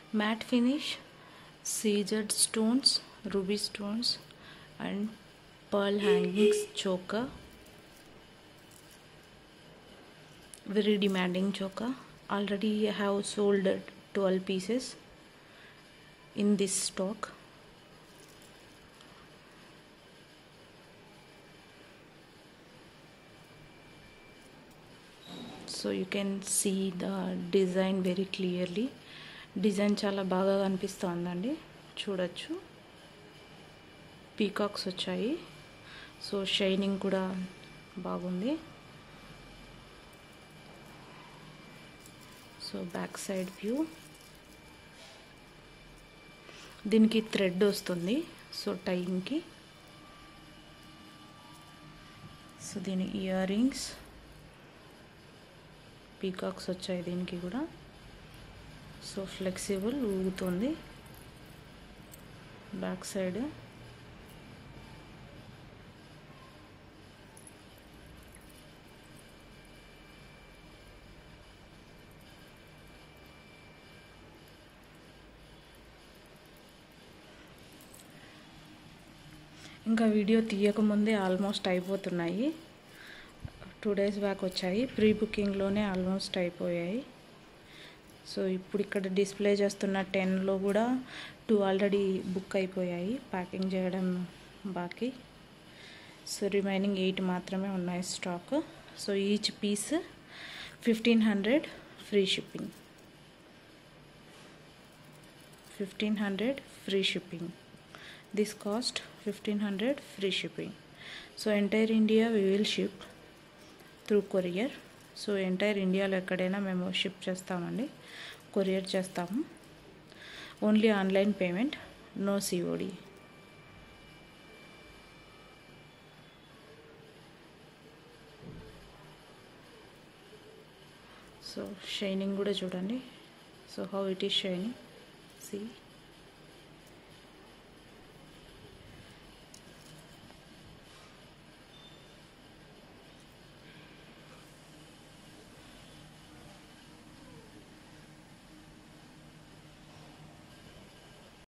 matte finish seeded stones ruby stones and pearl hangings choker very demanding choker already I have sold 12 pieces in this stock so you can see the design very clearly design చాలా బాగా కనిపిస్తుందండి చూడొచ్చు peacocks వచ్చాయి so shining కూడా బాగుంది so back side view దీనికి thread వస్తుంది so టైంకి సో దీని ఇయర్ రింగ్స్ పీకాక్స్ వచ్చాయి దీనికి కూడా సో ఫ్లెక్సిబుల్ ఊగుతుంది బ్యాక్ సైడ్ ఇంకా వీడియో తీయకముందే ఆల్మోస్ట్ అయిపోతున్నాయి టూ డేస్ బ్యాక్ వచ్చాయి ప్రీ బుకింగ్లోనే ఆల్మోస్ట్ అయిపోయాయి సో ఇప్పుడు ఇక్కడ డిస్ప్లే చేస్తున్న టెన్లో కూడా టూ ఆల్రెడీ బుక్ అయిపోయాయి ప్యాకింగ్ చేయడం బాకీ సో రిమైనింగ్ ఎయిట్ మాత్రమే ఉన్నాయి stock so each piece fifteen hundred free shipping fifteen hundred free shipping this cost fifteen hundred free shipping so entire India we will ship through courier so entire ఇండియాలో ఎక్కడైనా మేము ship చేస్తామండి courier చేస్తాము only online payment no COD so shining కూడా చూడండి so how it is shining C